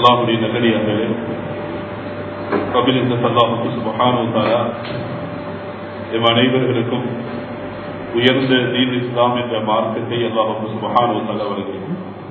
அல்லாஹுடைய நல்லடியார்களே கபிலிந்த சல்லாஹுக்கு சுபஹானுத்தாரா எம் அனைவர்களுக்கும் உயர்ந்த தீன் இஸ்லாம் என்ற மார்க்கத்தை அல்லாஹுக்கு சுபஹானுத்தாரா வருகிறது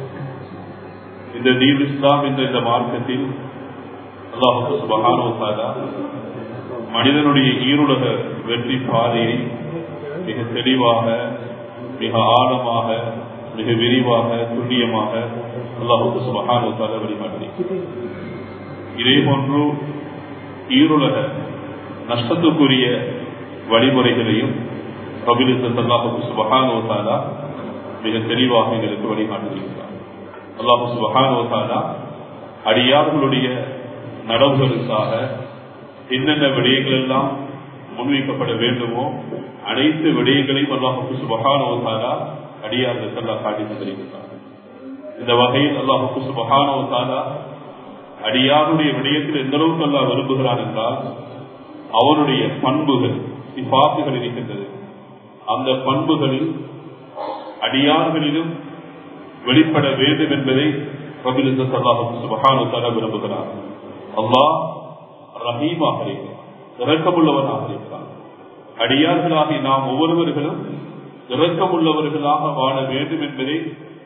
இந்த தீன் இஸ்லாம் என்ற இந்த மார்க்கத்தில் அல்லாஹுக்கு சுபஹானுத்தாரா மனிதனுடைய ஈருலக வெற்றி பாதையை மிக தெளிவாக மிக ஆழமாக மிக விரிவாக துல்லியமாக அல்லாஹுக்கு சுபஹானுத்தாரா வழிகாட்டி இதே போன்று ஈருலக நஷ்டத்துக்குரிய வழிமுறைகளையும் கபிலிசல்லாஹு சுபஹானுவத்தாலா மிக தெளிவாக எங்களுக்கு வழிகாட்டுகிறார் அல்லாஹு சுபஹானுவத்தாலா அடியார்களுடைய நடவுகளுக்காக என்னென்ன விடயங்கள் எல்லாம் முன்வைக்கப்பட வேண்டுமோ அனைத்து விடயங்களையும் அல்லாஹுக்கு சுபஹானுவத்தாலா அடியார்களுக்கு எல்லாம் காட்டி தந்திருக்கிறார் இந்த வகையில் அல்லாஹுக்கு சுபஹானுவத்தாலா அடியாருடைய விடயத்தில் எந்த அளவுக்கு அல்லா விரும்புகிறான் என்றால் அவருடைய பண்புகள் சிபாசுகள் இருக்கின்றது அந்த பண்புகளில் அடியார்களிலும் வெளிப்பட வேண்டும் என்பதை சுபகானுத்தார விரும்புகிறார் அல்லாஹ் ரஹீமாக இருக்கிறார் இறக்கமுள்ளவனாக இருக்கிறார் அடியார்களாகி நாம் ஒவ்வொருவர்களும் இறக்கமுள்ளவர்களாக வாழ வேண்டும் என்பதை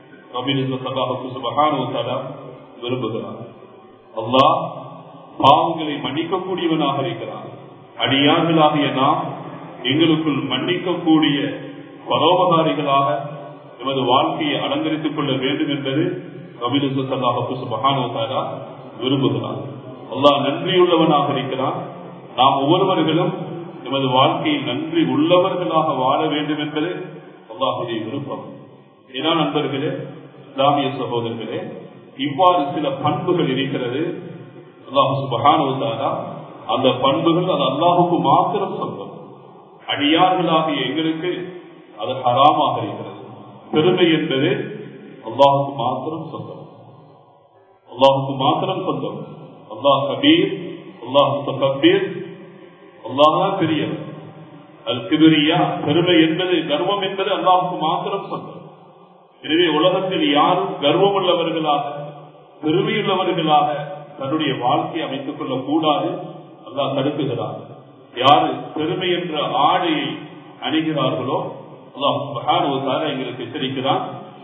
சுபகானுத்தாரா விரும்புகிறார் அல்லாஹ் பாவங்களை மன்னிக்கக்கூடியவனாக இருக்கிறான் அடியார்களாகிய நாம் எங்களுக்குள் மன்னிக்கக்கூடிய பரோபகாரிகளாக எமது வாழ்க்கையை அலங்கரித்துக் கொள்ள வேண்டும் என்பது ரபிலுசல்லாஹாரா விரும்புகிறார் அல்லாஹ் நன்றியுள்ளவனாக இருக்கிறான் நாம் ஒவ்வொருவர்களும் எமது வாழ்க்கையில் நன்றி உள்ளவர்களாக வாழ வேண்டும் என்பது அல்லாஹுடைய விருப்பம் ஏன்னா நண்பர்களே இஸ்லாமிய சகோதரர்களே இவ்வாறு சில பண்புகள் இருக்கிறது அல்லாஹு சுபகானுவதாரா அந்த பண்புகள் அது அல்லாஹுக்கு மாத்திரம் சொந்தம் அடியார்களாகிய எங்களுக்கு அது ஹராமாக இருக்கிறது பெருமை என்பது அல்லாஹுக்கு மாத்திரம் சொந்தம் அல்லாஹுக்கு மாத்திரம் சொந்தம் அல்லாஹ் கபீர் அல்லாஹு கபீர் அல்லாஹ் பெரியவர் அது கிபிரியா பெருமை என்பது கர்வம் என்பது அல்லாஹுக்கு மாத்திரம் சொந்தம் எனவே உலகத்தில் யாரும் கர்வம் உள்ளவர்களாக பெருமையுள்ளவர்களாக தன்னுடைய வாழ்க்கையை அமைத்துக் கொள்ள கூடாது அல்லா தடுக்குகிறார் யாரு பெருமை என்ற ஆடையை அணிகிறார்களோ அல்லாஹ் எங்களுக்கு எச்சரிக்கிறான்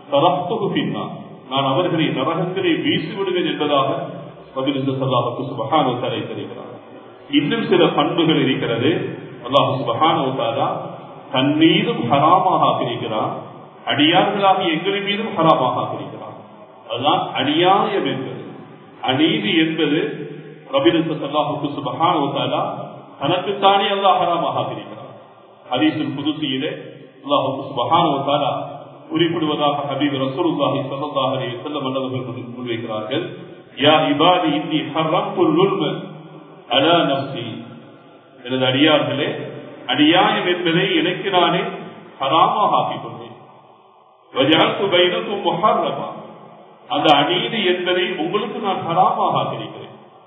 நான் அவர்களை நரகத்திலே வீசி விடுவேன் என்பதாக எச்சரிக்கிறார் இன்னும் சில பண்புகள் இருக்கிறது அல்லாஹு சுபஹானுவத்தாரா தன் மீதும் ஹராமாக ஆக்கியிருக்கிறார் அடியார்களாக எங்கள் மீதும் ஹராமாக ஆக்கியிருக்கிறார் அதுதான் அநியாயம் என்பது அநீதி என்பது ரபிரசுபகான தனக்குத்தானே அல்லாஹ் ஹராமாக ஆக்கியிருக்கிறார் ஹரீசன் புதுசியிலே அல்லாஹு சுபகான குறிப்பிடுவதாக ஹபீப் ரசூலுல்லாஹி ஸல்லல்லாஹு அலைஹி வஸல்லம் அவர்கள் முன்வைக்கிறார்கள் யா இபாதி இன்னி ஹர்ரம்துல் லுல்ம அலா நஃப்ஸி எனது அடியார்களே அடியாயம் என்பதை எனக்கு நானே ஹராமாக ஆக்கிக் கொண்டேன் வஜஅல்து பைனக்கும் முஹர்ரமா அந்த அநீதி என்பதை உங்களுக்கு நான் ஹராமாக ஆக்கியிருக்கிறேன்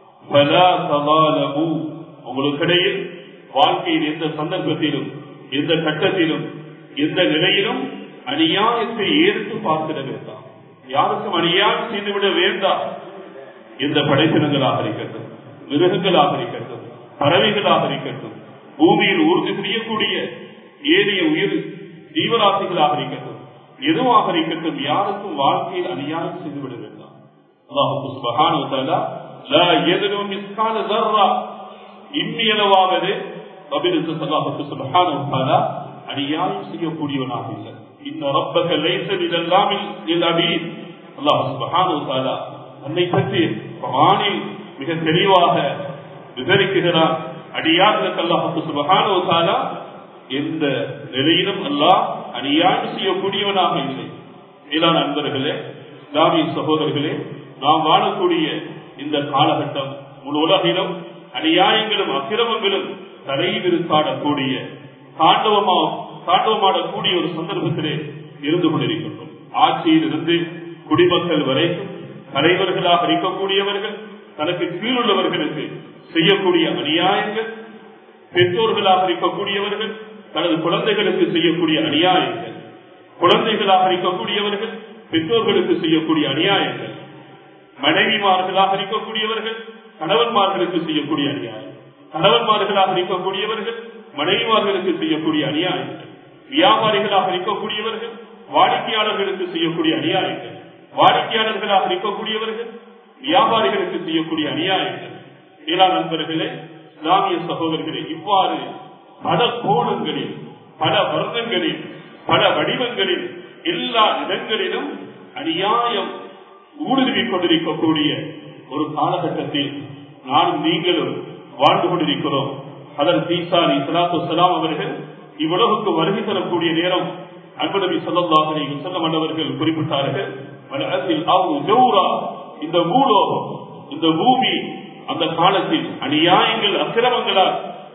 உங்களுக்கிடையில் வாழ்க்கையில் எந்த சந்தர்ப்பத்திலும் எந்த கட்டத்திலும் எந்த நிலையிலும் அநியாயத்தை ஏற்று பார்த்திட வேண்டாம் யாருக்கும் அநியாயம் செய்துவிட வேண்டாம் எந்த படைப்பினங்களாக இருக்கட்டும் மிருகங்களாக இருக்கட்டும் பறவைகளாக இருக்கட்டும் பூமியில் உறுதி புரியக்கூடிய ஏனைய உயிர் ஜீவராசிகளாக இருக்கட்டும் எதுவாக இருக்கட்டும் யாருக்கும் வாழ்க்கையில் அநியாயம் செய்துவிட வேண்டாம் அல்லாஹு சுபஹானுவத்தாலா லா எதிரோ மிஸ்கான தர்ரா இம்மியளவாவது ரபிலுக்கு சல்லாஹுக்கு சுபஹானுவத்தாலா அநியாயம் செய்யக்கூடியவனாக இல்லை இந்த ரப்பக லைச இதெல்லாமில் அபீன் அல்லாஹ் சுபஹானுவத்தாலா தன்னை பற்றி குரானில் மிக தெளிவாக விவரிக்கிறார் அடியார்களுக்கு அல்லாஹுக்கு சுபஹானுவத்தாலா எந்த நிலையிலும் அல்லாஹ் அநியாயம் செய்யக்கூடியவனாக இல்லை மேலான நண்பர்களே இஸ்லாமிய சகோதரர்களே நாம் வாழக்கூடிய இந்த காலகட்டம் முழு உலகிலும் அநியாயங்களும் அக்கிரமங்களும் தலைவிரித்தாடக்கூடிய தாண்டவமா தாண்டவமாடக்கூடிய ஒரு சந்தர்ப்பத்திலே இருந்து கொண்டிருக்கின்றோம் ஆட்சியில் இருந்து குடிமக்கள் வரைக்கும் தலைவர்களாக இருக்கக்கூடியவர்கள் தனக்கு கீழுள்ளவர்களுக்கு செய்யக்கூடிய அநியாயங்கள் பெற்றோர்களாக இருக்கக்கூடியவர்கள் தனது குழந்தைகளுக்கு செய்யக்கூடிய அநியாயங்கள் குழந்தைகளாக இருக்கக்கூடியவர்கள் பெற்றோர்களுக்கு செய்யக்கூடிய அநியாயங்கள் மனைவிமார்களாக இருக்கக்கூடியவர்கள் கணவன்மார்களுக்கு செய்யக்கூடிய அநியாயம் கணவன்மார்களாக இருக்கக்கூடியவர்கள் மனைவிமார்களுக்கு செய்யக்கூடிய அநியாயங்கள் வியாபாரிகளாக இருக்கக்கூடியவர்கள் வாடிக்கையாளர்களுக்கு செய்யக்கூடிய அநியாயங்கள் வாடிக்கையாளர்களாக இருக்கக்கூடியவர்கள் வியாபாரிகளுக்கு செய்யக்கூடிய அநியாயங்கள் மேலாண் நண்பர்களே இஸ்லாமிய சகோதரர்களே இவ்வாறு பல கோணங்களில் பல வர்ணங்களில் பல வடிவங்களில் எல்லா இடங்களிலும் அநியாயம் ஊடுருவிக் கொண்டிருக்கக்கூடிய ஒரு காலகட்டத்தில் நானும் நீங்களும் வாழ்ந்து கொண்டிருக்கிறோம் அதன் தீசா அலி சலாத்து சலாம் அவர்கள் இவ்வுலகுக்கு வருகை தரக்கூடிய நேரம் அன்புநபி சொல்லல்லாஹனை செல்ல மன்னவர்கள் குறிப்பிட்டார்கள் இந்த பூலோகம் இந்த பூமி அந்த காலத்தில் அநியாயங்கள் அக்கிரமங்களால்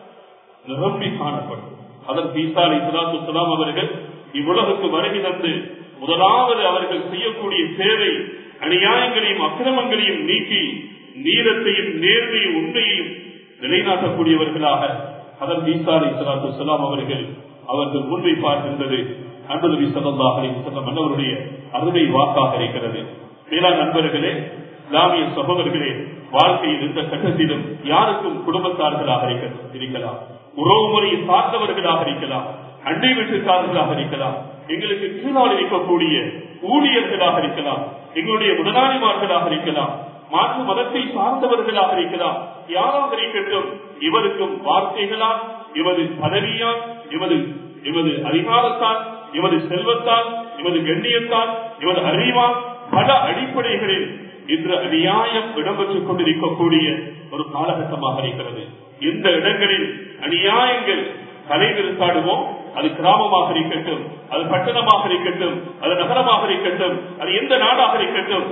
நிரம்பி காணப்படும் அதன் தீசா அலி சலாத்து சலாம் அவர்கள் இவ்வுலகுக்கு வருகை தந்து முதலாவது அவர்கள் செய்யக்கூடிய சேவை அநியாயங்களையும் அக்கிரமங்களையும் நீக்கி நீளத்தையும் நேர்மையும் உண்மையையும் நிலைநாட்டக்கூடியவர்களாக அதன் ஈசா அலி சலாத்து சலாம் அவர்கள் அவர்கள் முன்வைப்பார்க்கின்றது அன்பு நபி சல்லாஹ் அலி சொல்லம் அன்னவருடைய அருமை வாக்காக இருக்கிறது மேலாண் நண்பர்களே இஸ்லாமிய சகோதரர்களே வாழ்க்கையில் இந்த கட்டத்திலும் யாருக்கும் குடும்பத்தார்களாக இருக்கலாம் உறவு முறையை சார்ந்தவர்களாக இருக்கலாம் அண்டை வீட்டுக்காரர்களாக இருக்கலாம் எங்களுக்கு கீழால் இருக்கக்கூடிய ஊழியர்களாக இருக்கலாம் எங்களுடைய முதலாளிமார்களாக இருக்கலாம் மாற்று மதத்தை சார்ந்தவர்களாக இருக்கலாம் யாராக இருக்கட்டும் இவருக்கும் வார்த்தைகளால் இவது பதவியால் இவது இவது அதிகாரத்தால் இவது செல்வத்தால் இவது கண்ணியத்தால் இவது அறிவால் பல அடிப்படைகளில் இன்று அநியாயம் இடம்பெற்றுக் கொண்டிருக்கக்கூடிய ஒரு காலகட்டமாக இருக்கிறது இந்த இடங்களில் அநியாயங்கள் தலைநிறுத்தாடுமோ அது கிராமமாக இருக்கட்டும் அது பட்டணமாக இருக்கட்டும் அது நகரமாக இருக்கட்டும் அது எந்த நாடாக இருக்கட்டும்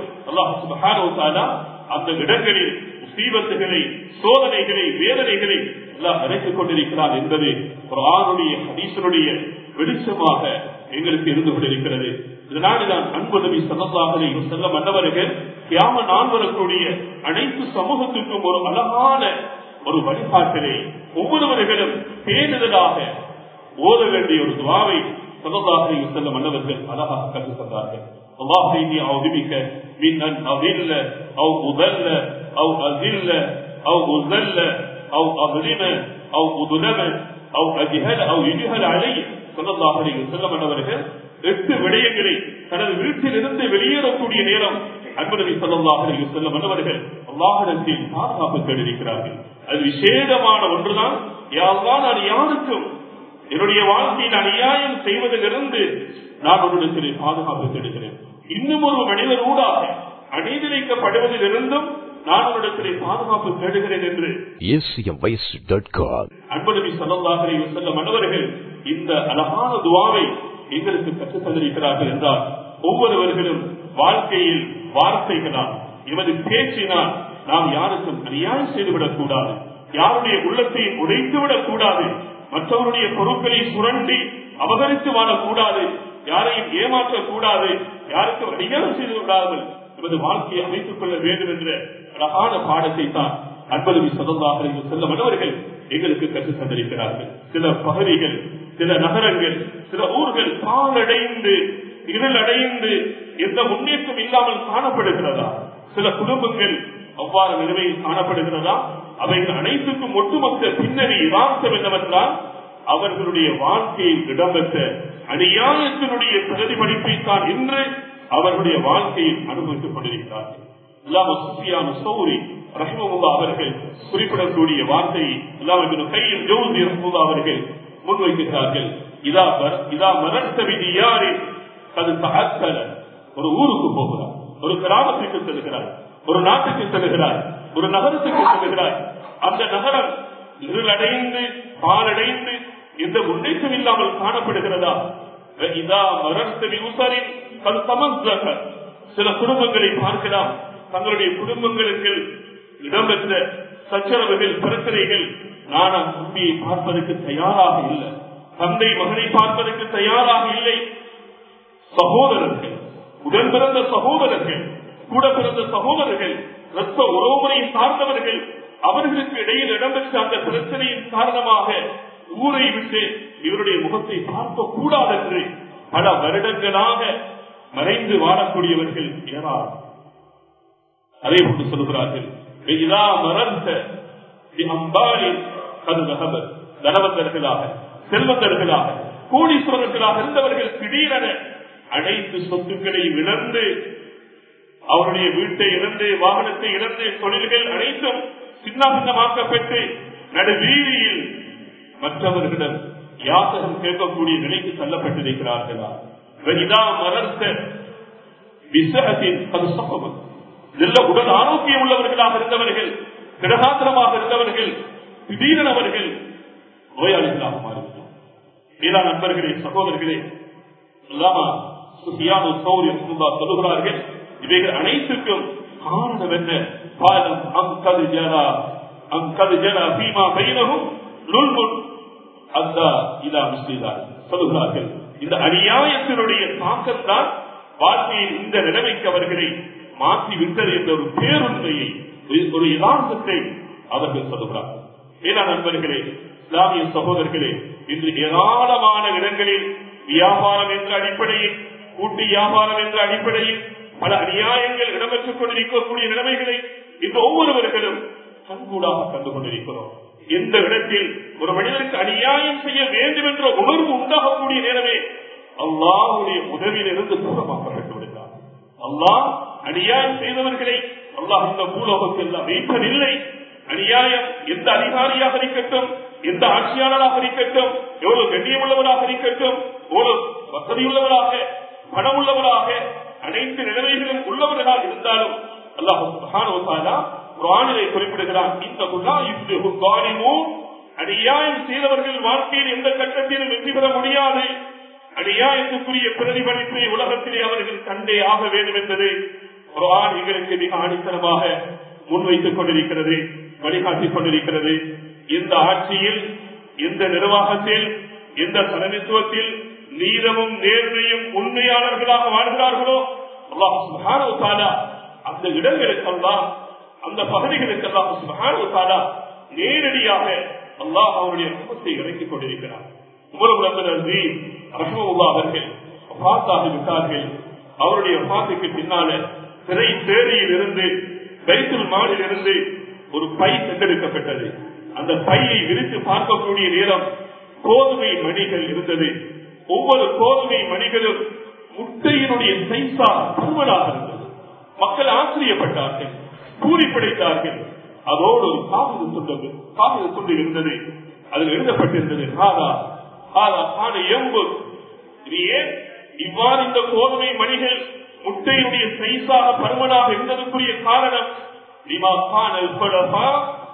அல்லாஹ் அந்த இடங்களில் சீபத்துகளை சோதனைகளை வேதனைகளை எல்லாம் அழைத்துக் கொண்டிருக்கிறார் என்பது ஒரு ஆணுடைய ஹதீசனுடைய வெளிச்சமாக எங்களுக்கு இருந்து கொண்டிருக்கிறது இதனால்தான் அன்புதவி சமத்தாகலை செல்ல மன்னவர்கள் கியாம நான் வரக்கூடிய அனைத்து சமூகத்துக்கும் ஒரு அழகான ஒரு வழிகாட்டலை ஒவ்வொருவர்களும் பேணுதலாக ஓத வேண்டிய ஒரு துவாவை சமத்தாகலை செல்ல மன்னவர்கள் அழகாக கற்றுத் தந்தார்கள் الله إني أعوذ بك من أن أضل أو أضل أو أذل أو أذل أو أظلم أو أظلم أو أجهل أو يجهل علي صلى الله عليه وسلم அவர்கள் எட்டு விடயங்களை தனது வீட்டில் இருந்து வெளியேறக்கூடிய நேரம் அன்புநபி சல்லாஹ் அலி செல்லம் அவர்கள் அல்லாஹிடத்தில் பாதுகாப்பு தேடிருக்கிறார்கள் அது விசேடமான ஒன்றுதான் யாரெல்லாம் நான் யாருக்கும் என்னுடைய வாழ்க்கையில் அநியாயம் செய்வதிலிருந்து நான் உன்னிடத்திலே பாதுகாப்பு தேடுகிறேன் இன்னும் ஒரு மனிதர் ஊடாக அநீதிரைக்கப்படுவதிலிருந்தும் நான் உன்னிடத்திலே பாதுகாப்பு தேடுகிறேன் என்று அன்புநபி சல்லாஹரை செல்ல மன்னவர்கள் இந்த அழகான துவாவை எங்களுக்கு கற்றுத் தந்திருக்கிறார்கள் என்றால் ஒவ்வொருவர்களும் வாழ்க்கையில் வார்த்தைகளால் எமது பேச்சினால் நாம் யாருக்கும் அநியாயம் செய்துவிடக் கூடாது யாருடைய உள்ளத்தையும் உடைத்துவிடக் கூடாது மற்றவருடைய பொருட்களை சுரண்டி அபகரித்து வாழக்கூடாது யாரையும் ஏமாற்றக்கூடாது யாருக்கும் அநியாயம் செய்து விடாமல் நமது வாழ்க்கையை அமைத்துக் கொள்ள வேண்டும் என்ற அழகான பாடத்தை தான் அன்பதவி சதந்தாக செல்ல மன்னவர்கள் எங்களுக்கு கற்றுத் தந்திருக்கிறார்கள் சில பகுதிகள் சில நகரங்கள் சில ஊர்கள் பாலடைந்து இருளடைந்து எந்த முன்னேற்றம் இல்லாமல் காணப்படுகிறதா சில குடும்பங்கள் அவ்வாறு நிலைமையில் காணப்படுகிறதா அவைகள் அனைத்துக்கும் ஒட்டுமொத்த பின்னணி யதார்த்தம் என்னவென்றால் அவர்களுடைய வாழ்க்கையில் இடம்பெற்ற அநியாயத்தினுடைய பிரதிபலிப்பை தான் இன்று அவர்களுடைய வாழ்க்கையில் அனுபவித்துக் கொண்டிருக்கிறார்கள் அவர்கள் குறிப்பிடக்கூடிய வார்த்தையை கையில் ஜோதி அவர்கள் முன்வைக்கிறார்கள் இதா இதா மரத்தவிதி யாரு அது தகத்தல ஒரு ஊருக்கு போகிறார் ஒரு கிராமத்துக்கு செல்கிறார் ஒரு நாட்டுக்கு செல்கிறார் ஒரு நகரத்துக்கு செல்கிறார் அந்த நகரம் இருளடைந்து பாலடைந்து எந்த முன்னேற்றம் இல்லாமல் காணப்படுகிறதா இதா மரத்தவி உசரின் அது சமஸ்தக சில குடும்பங்களை பார்க்கலாம் தங்களுடைய குடும்பங்களுக்கு இடம்பெற்ற சச்சரவுகள் பிரச்சனைகள் நானா தம்பியை பார்ப்பதற்கு தயாராக இல்லை தந்தை மகனை பார்ப்பதற்கு தயாராக இல்லை சகோதரர்கள் உடன் பிறந்த சகோதரர்கள் கூட பிறந்த சகோதரர்கள் ரத்த உறவுமுறையை சார்ந்தவர்கள் அவர்களுக்கு இடையில் இடம்பெற்ற அந்த பிரச்சனையின் காரணமாக ஊரை விட்டு இவருடைய முகத்தை பார்க்க கூடாது என்று பல வருடங்களாக மறைந்து வாழக்கூடியவர்கள் ஏராளம் அதே போன்று சொல்கிறார்கள் இதா மறந்த அம்பாரி கது தனவந்தர்களாக செல்வந்தர்களாக கோடீஸ்வரர்களாக இருந்தவர்கள் திடீரென அனைத்து சொத்துக்களை இழந்து அவருடைய வீட்டை இழந்து வாகனத்தை இழந்து தொழில்கள் அனைத்தும் சின்ன பின்னமாக்கப்பட்டு நடுவீதியில் மற்றவர்களிடம் யாசகம் கேட்கக்கூடிய நிலைக்கு தள்ளப்பட்டிருக்கிறார்களா இதா மலர்ந்த விசகத்தின் அது சம்பவம் நல்ல உடல் ஆரோக்கியம் உள்ளவர்களாக இருந்தவர்கள் கிரகாத்திரமாக இருந்தவர்கள் திடீரென அவர்கள் நோயாளிகளாக மாறிவிட்டார் மேலான நண்பர்களே சகோதரர்களே அல்லாமா சுஃபியானு சௌரி ரஹ்மத்துல்லாஹ் சொல்லுகிறார்கள் இவைகள் அனைத்துக்கும் காரணம் என்ன பாலம் அங்கது ஜனா அங்கது ஜனா பீமா பைனகும் லுல்முன் அந்த இதா முஸ்லிதான் சொல்லுகிறார்கள் இந்த அநியாயத்தினுடைய தாக்கம் தான் வாழ்க்கையில் இந்த நிலைமைக்கு அவர்களை மாற்றி விட்டது என்ற ஒரு பேருண்மையை ஒரு யதார்த்தத்தை அவர்கள் சொல்லுகிறார்கள் ஏன்னா நண்பர்களே இஸ்லாமிய சகோதரர்களே இன்று ஏராளமான இடங்களில் வியாபாரம் என்ற அடிப்படையில் கூட்டு வியாபாரம் என்ற அடிப்படையில் பல அநியாயங்கள் இடம்பெற்றுக் கொண்டிருக்கக்கூடிய நிலைமைகளை இன்று ஒவ்வொருவர்களும் கண்கூடாக கண்டு கொண்டிருக்கிறோம் எந்த இடத்தில் ஒரு மனிதனுக்கு அநியாயம் செய்ய வேண்டும் என்ற உணர்வு உண்டாகக்கூடிய நேரமே அல்லாஹுடைய உதவியில் இருந்து தூரமாக்கப்பட்டு விடுகிறார் அல்லாஹ் அநியாயம் செய்தவர்களை அல்லாஹ் இந்த பூலோகத்தில் வைப்பதில்லை அநியாயம் எந்த அதிகாரியாக இருக்கட்டும் எந்த ஆட்சியாளராக இருக்கட்டும் எவ்வளவு கண்ணியமுள்ளவராக இருக்கட்டும் எவ்வளவு வசதியுள்ளவராக பணம் உள்ளவராக அனைத்து நிலைமைகளும் உள்ளவர்களாக இருந்தாலும் அல்லாஹ் குரானிலே குறிப்பிடுகிறான் இந்த அநியாயம் செய்தவர்கள் வாழ்க்கையில் எந்த கட்டத்திலும் வெற்றி பெற முடியாது அநியாயத்துக்குரிய பிரதிபலிப்பை உலகத்திலே அவர்கள் கண்டே ஆக வேண்டும் என்பது குரான் எங்களுக்கு மிக ஆணித்தனமாக முன்வைத்துக் கொண்டிருக்கிறது வழிகாட்டிக் கொண்டிருக்கிறது இந்த ஆட்சியில் இந்த நிர்வாகத்தில் எந்த தலைமைத்துவத்தில் நீதமும் நேர்மையும் உண்மையாளர்களாக வாழ்கிறார்களோ அல்லாஹ் அந்த இடங்களுக்கெல்லாம் அந்த பகுதிகளுக்கெல்லாம் சுபகான நேரடியாக அல்லாஹ் அவருடைய முகத்தை இறக்கிக் கொண்டிருக்கிறார் அவர்கள் பார்த்தாகிவிட்டார்கள் அவருடைய பாத்துக்கு பின்னால திரை தேரியில் இருந்து பைத்துல் மாடில் இருந்து ஒரு பை சென்றெடுக்கப்பட்டது அந்த பையை விரித்து பார்க்கக்கூடிய நேரம் கோதுமை மணிகள் இருந்தது ஒவ்வொரு கோதுமை மணிகளும் முட்டையினுடைய சைசா பருவலாக இருந்தது மக்கள் ஆச்சரியப்பட்டார்கள் கூறி படைத்தார்கள் அதோடு ஒரு காவிரி துண்டு காவிரி துண்டு இருந்தது அதில் எழுதப்பட்டிருந்தது ஹாதா ஹாதா காண எம்பு இது ஏன் இவ்வாறு இந்த கோதுமை மணிகள் முட்டையுடைய சைஸாக பருமனாக இருந்ததற்குரிய காரணம் லிமா காணல் கொலபா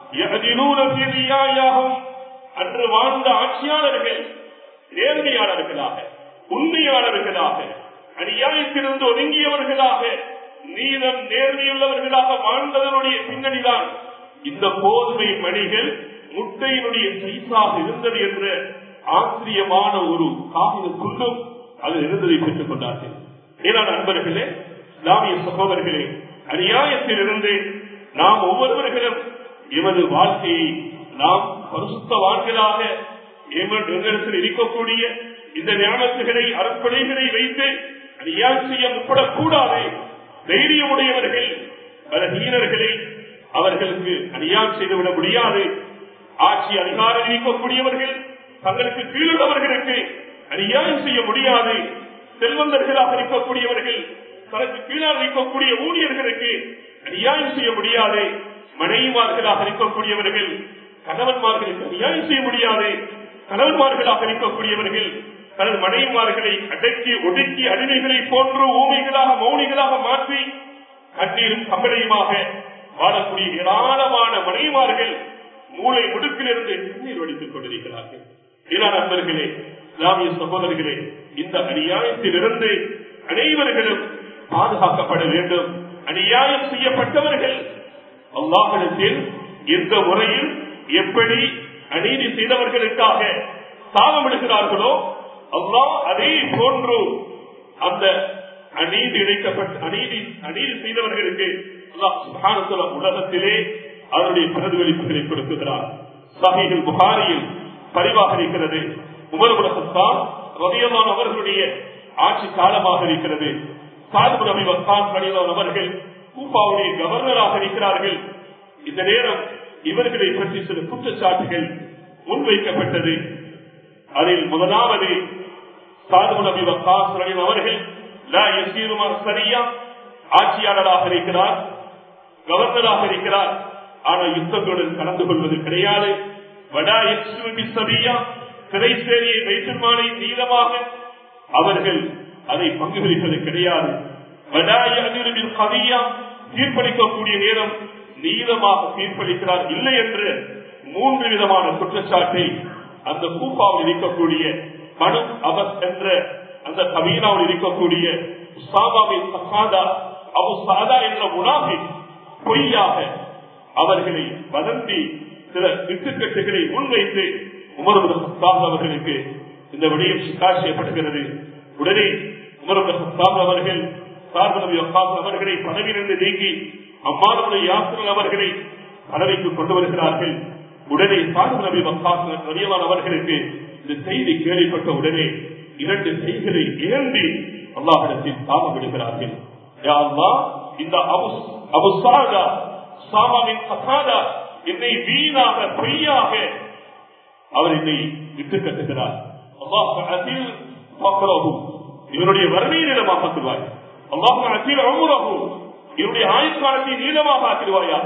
அன்று வாழ்ந்த ஆட்சியாளர்கள் நேர்மையாளர்களாக உண்மையாளர்களாக அநியாயத்திலிருந்து ஒதுங்கியவர்களாக நீதம் நேர்மையுள்ளவர்களாக வாழ்ந்ததனுடைய பின்னணிதான் இந்த கோதுமை மணிகள் முட்டையினுடைய சைஸாக இருந்தது என்ற ஆச்சரியமான ஒரு காகித துண்டும் அது இருந்ததை பெற்றுக் கொண்டார்கள் ஏனால் நண்பர்களே இஸ்லாமிய சகோதரர்களே அநியாயத்திலிருந்து நாம் ஒவ்வொருவர்களும் எமது வாழ்க்கையை நாம் பரிசுத்த வாழ்க்கையாக எங்களிடத்தில் இருக்கக்கூடிய இந்த ஞானத்துகளை அறப்படைகளை வைத்து அநியாயம் செய்ய முற்படக்கூடாது தைரியமுடையவர்கள் பல வீரர்களை அவர்களுக்கு அநியாயம் செய்துவிட முடியாது ஆட்சி அதிகாரம் இருக்கக்கூடியவர்கள் தங்களுக்கு கீழுள்ளவர்களுக்கு அநியாயம் செய்ய முடியாது செல்வந்தர்களாக இருக்கக்கூடியவர்கள் தனக்கு கீழாக இருக்கக்கூடிய ஊழியர்களுக்கு அநியாயம் செய்ய முடியாது மனைவிமார்களாக இருக்கக்கூடியவர்கள் கணவன்மார்களுக்கு அநியாயம் செய்ய முடியாது கணவன்மார்களாக இருக்கக்கூடியவர்கள் தனது மனைவிமார்களை அடக்கி ஒடுக்கி அடிமைகளை போன்று ஊமைகளாக மௌனிகளாக மாற்றி கண்ணீரும் கம்பளையுமாக வாழக்கூடிய ஏராளமான மனைவிமார்கள் மூளை முடுக்கிலிருந்து கண்ணீர் வடித்துக் கொண்டிருக்கிறார்கள் இளா நண்பர்களே இஸ்லாமிய சகோதரர்களே இந்த அநியாயத்திலிருந்து அனைவர்களும் பாதுகாக்கப்பட வேண்டும் அநியாயம் செய்யப்பட்டவர்கள் அல்லாஹிடத்தில் எந்த முறையில் எப்படி அநீதி செய்தவர்களுக்காக சாபமிடுகிறார்களோ அல்லாஹ் அதே போன்று அந்த அநீதி இழைக்கப்பட்ட அநீதி அநீதி செய்தவர்களுக்கு அல்லாஹ் உலகத்திலே அதனுடைய பிரதிபலிப்புகளை கொடுக்குகிறார் சஹீல் புகாரியில் பதிவாக இருக்கிறது உமர்புலகத்தான் ரவியமான் அவர்களுடைய ஆட்சி காலமாக இருக்கிறது சாதுபு நபி வஸ்தான் கணிதம் அவர்கள் கூப்பாவுடைய கவர்னராக இருக்கிறார்கள் இந்த நேரம் இவர்களை பற்றி சில குற்றச்சாட்டுகள் முன்வைக்கப்பட்டது அதில் முதலாவது சாது நபி வக்காஸ் அவர்கள் லா யசீருமா சரியா ஆட்சியாளராக இருக்கிறார் கவர்னராக இருக்கிறார் ஆனால் யுத்தங்களுடன் கலந்து கொள்வது கிடையாது வடா எக்ஸுபி சபியா திரைசேரியை வைத்திருமானை நீளமாக அவர்கள் அதை பங்குகளிப்பது கிடையாது வடாய் அதிர்வில் கவியா தீர்ப்பளிக்கக்கூடிய நேரம் நீளமாக தீர்ப்பளிக்கிறார் இல்லை என்று மூன்று விதமான குற்றச்சாட்டை அந்த கூப்பாவில் இருக்கக்கூடிய மனு அவர் என்ற அந்த கபீனாவில் இருக்கக்கூடிய உசாமாவின் சகாதா அபு சாதா என்ற உணாவை பொய்யாக அவர்களை வதந்தி சில இட்டுக்கட்டுகளை முன்வைத்து உமரது ஹத்தாப் அவர்களுக்கு இந்த விடயம் சிகார் செய்யப்படுகிறது உடனே உமரது ஹத்தாப் அவர்கள் சார்பு நபி வக்காஸ் அவர்களை பதவியிலிருந்து நீக்கி அம்மானுடைய யாத்திரல் அவர்களை பதவிக்கு கொண்டு வருகிறார்கள் உடனே சார்பு நபி வக்காஸ் நபியவான் அவர்களுக்கு இந்த செய்தி கேள்விப்பட்ட உடனே இரண்டு கைகளை ஏந்தி அல்லாஹிடத்தில் தாம விடுகிறார்கள் யா அல்லாஹ், இந்த அபு அபு சாதா சாமாவின் கசாதா என்னை வீணாக பொய்யாக அவர் என்னை விட்டு கட்டுகிறார் அல்லாஹ் அதில் பக்ரஹும். இவருடைய வறுமையை நீளமாக ஆக்குவாய் அல்லாஹ் அதில் அமுரகும் இவருடைய ஆயுட்காலத்தை நீளமாக ஆக்கிடுவாயாக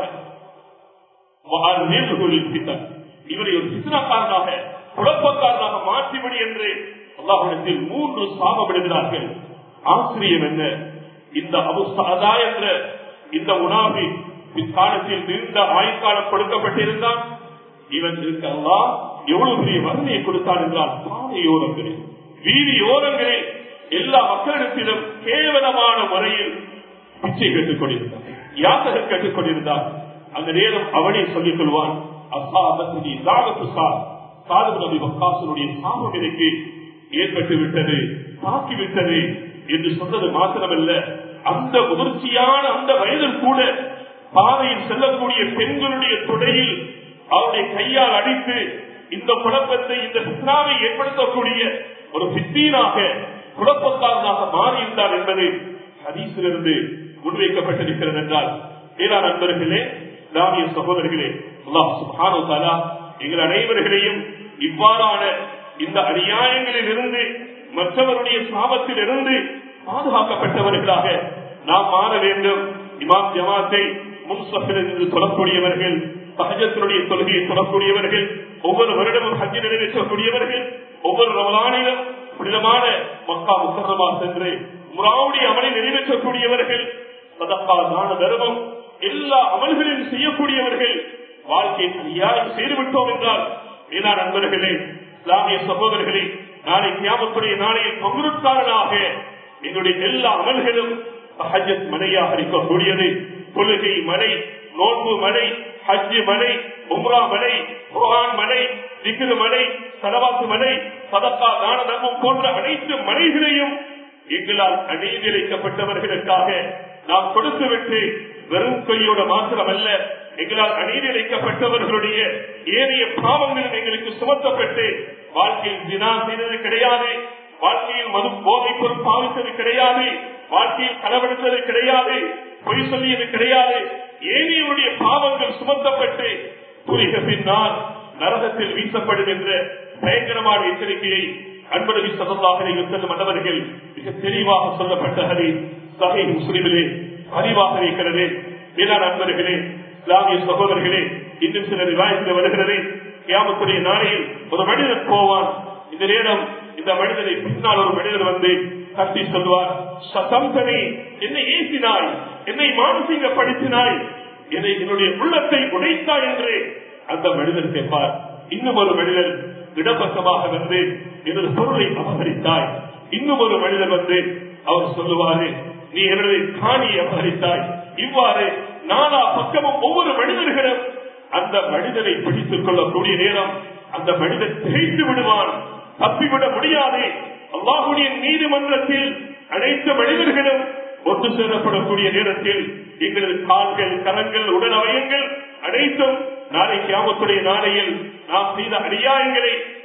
இவரை ஒரு சித்தனக்காரனாக குழப்பக்காரனாக மாற்றிவிடு என்று அல்லாஹிடத்தில் மூன்று சாபமிடுகிறார்கள் ஆசிரியம் என்ன இந்த அபு சாதா என்ற இந்த உணாவி பிற்காலத்தில் நீண்ட ஆயுட்காலம் கொடுக்கப்பட்டிருந்தான் இவன் இருக்கல்லா எவ்வளவு பெரிய வறுமையை கொடுத்தான் என்றால் பாதையோரங்களில் வீதியோரங்களில் எல்லா மக்களிடத்திலும் கேவலமான முறையில் பிச்சை கேட்டுக் கொண்டிருந்தான் யாசகர் கேட்டுக் கொண்டிருந்தான் அந்த நேரம் அவனே சொல்லிக் கொள்வான் அசாபத்தினி தாகத்து சார் சாது நபி வக்காசனுடைய சாபம் எனக்கு ஏற்பட்டு விட்டது தாக்கி விட்டது என்று சொன்னது மாத்திரமல்ல அந்த முதிர்ச்சியான அந்த வயதில் கூட பாதையில் செல்லக்கூடிய பெண்களுடைய துடையில் அவருடைய கையால் அடித்து இந்த குழப்பத்தை இந்த பித்னாவை ஏற்படுத்தக்கூடிய ஒரு பித்தீனாக குழப்பக்காரனாக மாறியிருந்தார் என்பது ஹதீஸிலிருந்து முன்வைக்கப்பட்டிருக்கிறது என்றால் மேலான நண்பர்களே இஸ்லாமிய சகோதரர்களே அல்லாஹ் சுப்ஹானஹு வ தஆலா எங்கள் அனைவர்களையும் இவ்வாறான இந்த அநியாயங்களில் இருந்து மற்றவருடைய சாபத்தில் இருந்து பாதுகாக்கப்பட்டவர்களாக நாம் மாற வேண்டும் இமாம் ஜமாத்தை முன்சப்பிலிருந்து சொல்லக்கூடியவர்கள் சகஜத்தினுடைய தொழுகையை சொல்லக்கூடியவர்கள் ஒவ்வொரு வருடமும் ஹஜ்ஜி நிறைவேற்றக்கூடியவர்கள் ஒவ்வொரு ரமலானிலும் புனிதமான மக்கா முக்கரமா சென்று முறாவுடைய அமலை நிறைவேற்றக்கூடியவர்கள் சதப்பா தான தர்மம் எல்லா அமல்களையும் செய்யக்கூடியவர்கள் வாழ்க்கையை அநியாயம் செய்துவிட்டோம் என்றால் மேலான நண்பர்களே இஸ்லாமிய சகோதரர்களே நாளை கியாமத்துடைய நாளையில் பங்குருட்காரனாக எங்களுடைய எல்லா அமல்களும் ஹஜ்ஜத் மனையாக இருக்கக்கூடியது தொழுகை மனை நோன்பு மனை ஹஜ்ஜு மனை உம்ரா மனை குரான் மனை திக்ரு மனை சலவாத்து மனை சதக்கா தான தர்மம் போன்ற அனைத்து மனைகளையும் எங்களால் அநீதிரைக்கப்பட்டவர்களுக்காக நாம் கொடுத்துவிட்டு வெறும் கையோட மாத்திரமல்ல எங்களால் அநீதிரைக்கப்பட்டவர்களுடைய ஏனைய பாவங்களும் எங்களுக்கு சுமத்தப்பட்டு வாழ்க்கையில் தினா செய்தது கிடையாது வாழ்க்கையில் மது போதைப் பொருள் பாவித்தது கிடையாது வாழ்க்கையில் களவெடுத்தது கிடையாது பொய் சொல்லியது கிடையாது ஏனையவருடைய பாவங்கள் சுமத்தப்பட்டு புரிக பின்னால் நரகத்தில் வீசப்படும் என்ற பயங்கரமான எச்சரிக்கையை அன்பழகி சதந்தாக செல்லும் மன்னவர்கள் மிக தெளிவாக சொல்லப்பட்ட ஹரி சகை முஸ்லிமிலே அறிவாக இருக்கிறது மேலான அன்பர்களே இஸ்லாமிய சகோதரர்களே இன்னும் சில விவாதத்தில் வருகிறது கியாமத்துடைய நாளையில் ஒரு மனிதன் போவான் இந்த நேரம் இந்த மனிதனை பின்னால் ஒரு மனிதர் வந்து கட்டி சொல்வார் சதம்பனே என்னை ஏசினாய் என்னை மானசீகப்படுத்தினாய் என்னை என்னுடைய உள்ளத்தை உடைத்தாய் என்று அந்த மனிதன் கேட்பார் இன்னும் ஒரு மனிதன் இடப்பக்கமாக வந்து எனது பொருளை அபகரித்தாய் இன்னும் ஒரு மனிதர் வந்து அவர் சொல்லுவாரு நீ எனது காணியை அபகரித்தாய் இவ்வாறு நாலா பக்கமும் ஒவ்வொரு மனிதர்களும் அந்த மனிதனை பிடித்துக் கொள்ளக்கூடிய நேரம் அந்த மனிதன் திகைத்து விடுவான் தப்பிவிட முடியாது அல்லாஹுடைய நீதிமன்றத்தில் அனைத்து மனிதர்களும் ஒன்று சேரப்படக்கூடிய நேரத்தில் எங்களது கால்கள் கரங்கள் உடல் அவயங்கள் அனைத்தும் நாளை கியாமத்துடைய நாளையில் நாம் செய்த அநியாயங்களை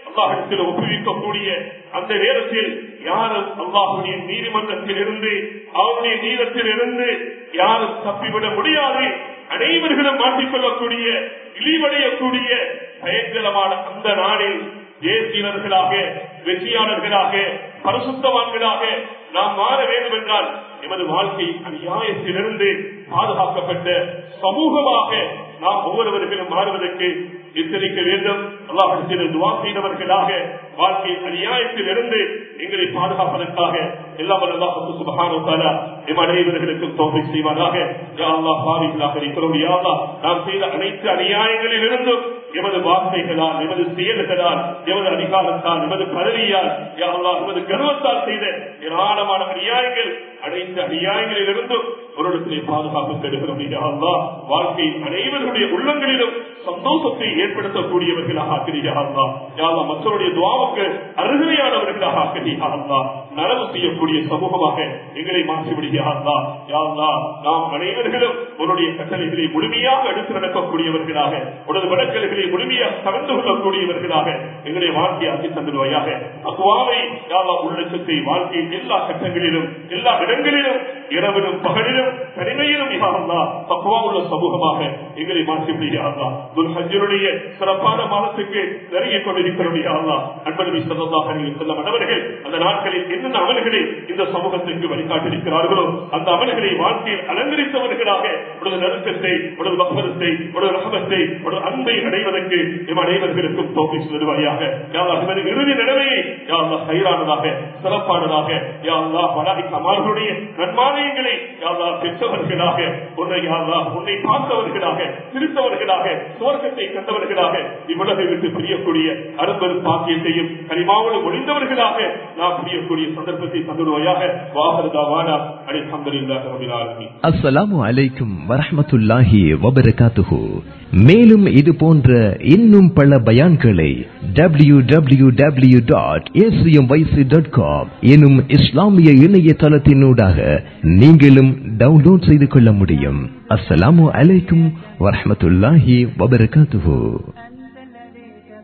அல்லாஹிடத்தில் ஒப்புவிக்கக்கூடிய அந்த நேரத்தில் யாரும் அல்லாஹுடைய நீதிமன்றத்தில் இருந்து அவருடைய நீளத்தில் இருந்து யாரும் தப்பிவிட முடியாது அனைவர்களும் மாற்றிக்கொள்ளக்கூடிய இழிவடையக்கூடிய பயங்கரமான அந்த நாளில் தேசியனர்களாக வெற்றியாளர்களாக பரிசுத்தவான்களாக நாம் மாற வேண்டும் என்றால் எமது வாழ்க்கை அநியாயத்திலிருந்து பாதுகாக்கப்பட்ட சமூகமாக நாம் ஒவ்வொருவர்களும் மாறுவதற்கு எச்சரிக்க வேண்டும் அல்லாஹிடத்தில் துவா செய்தவர்களாக வாழ்க்கை அநியாயத்தில் இருந்து எங்களை பாதுகாப்பதற்காக எல்லாம் சுபகான எம் அனைவர்களுக்கும் தோல்வி செய்வாராக யாழ்லா பாவிகளாக இருக்கிறோம் யாழ்லா நாம் செய்த அனைத்து அநியாயங்களில் இருந்தும் எமது வார்த்தைகளால் எமது செயல்களால் எமது அதிகாரத்தால் எமது பதவியால் யாழ்லா எமது கர்வத்தால் செய்த ஏராளமான அநியாயங்கள் அனைத்து அநியாயங்களில் இருந்தும் ஒரு இடத்திலே பாதுகாப்பு பெறுகிறோம் யாழ்லா வாழ்க்கை அனைவருடைய உள்ளங்களிலும் சந்தோஷத்தை ஏற்படுத்தக்கூடியவர்களாக ஆக்கிரியாள்லா யாழ்லா மற்றவருடைய துவாவுக்கு அருகதையானவர்களாக ஆக்கிரியாள்லா நலவு செய்யக்கூடிய சமூகமாக எங்களை மாற்றி விடுகிறார்களா யாழ்லா நாம் அனைவர்களும் உன்னுடைய கட்டளைகளை முழுமையாக எடுத்து நடக்கக்கூடியவர்களாக உனது வழக்கல்களை முழுமையாக கலந்து கொள்ளக்கூடியவர்களாக எங்களை வாழ்க்கையாக்கி தந்துடுவாயாக அக்குவாவை யாழ்லா உள்ளச்சத்தை வாழ்க்கையின் எல்லா கட்டங்களிலும் எல்லா இடங்களிலும் இரவிலும் பகலிலும் தனிமையிலும் யாழ்லா தக்குவா உள்ள சமூகமாக எங்களை மாற்றி விடுகிறார்களா துல்ஹஜருடைய சிறப்பான மாதத்துக்கு நெருங்கிக் கொண்டிருக்கிறோம் யாழ்லா அன்பனவி சொல்லதாக செல்ல மன்னவர்கள் அந்த நாட்களில் என்னென்ன அமல்களை இந்த சமூகத்திற்கு வழிகாட்டிருக்கிறார்களோ அந்த அமல்களை வாழ்க்கையில் அலங்கரித்தவர்களாக உனது நெருக்கத்தை உனது பக்வதத்தை உனது ரகமத்தை உனது அன்பை அடைவதற்கு எம் அனைவர்களுக்கும் தோப்பி சொல்லுவாயாக யாவது இறுதி நிலைமையை யாவா சைரானதாக சிறப்பானதாக யாவா வலாகி கமார்களுடைய நன்மாலயங்களை யாவா பெற்றவர்களாக உன்னை யாவா உன்னை பார்த்தவர்களாக திருத்தவர்களாக சுவர்க்கத்தை கண்டவர்களாக இவ்வுலகை விட்டு பிரியக்கூடிய அரும்பெரும் பாக்கியத்தையும் கனிமாவோடு ஒளிந்தவர்களாக நாம் பிரியக்கூடிய சந்தர்ப்பத்தை தந்துடுவாயாக வாகரதாவானா அடி சந்தரில்லாக ரபிலாலுமே அஸ்ஸலாமு அலைக்கும் வரஹ்மத்துல்லாஹி வபரகாத்துஹு மேலும் இது போன்ற இன்னும் பல பயான்களை W W W dot dot com எனும் இஸ்லாமிய இணையதளத்தினூடாக நீங்களும் டவுன்லோட் செய்து கொள்ள முடியும் அஸ்ஸலாமு அலைக்கும் வரஹ்மத்துல்லாஹி வபரகாத்துஹு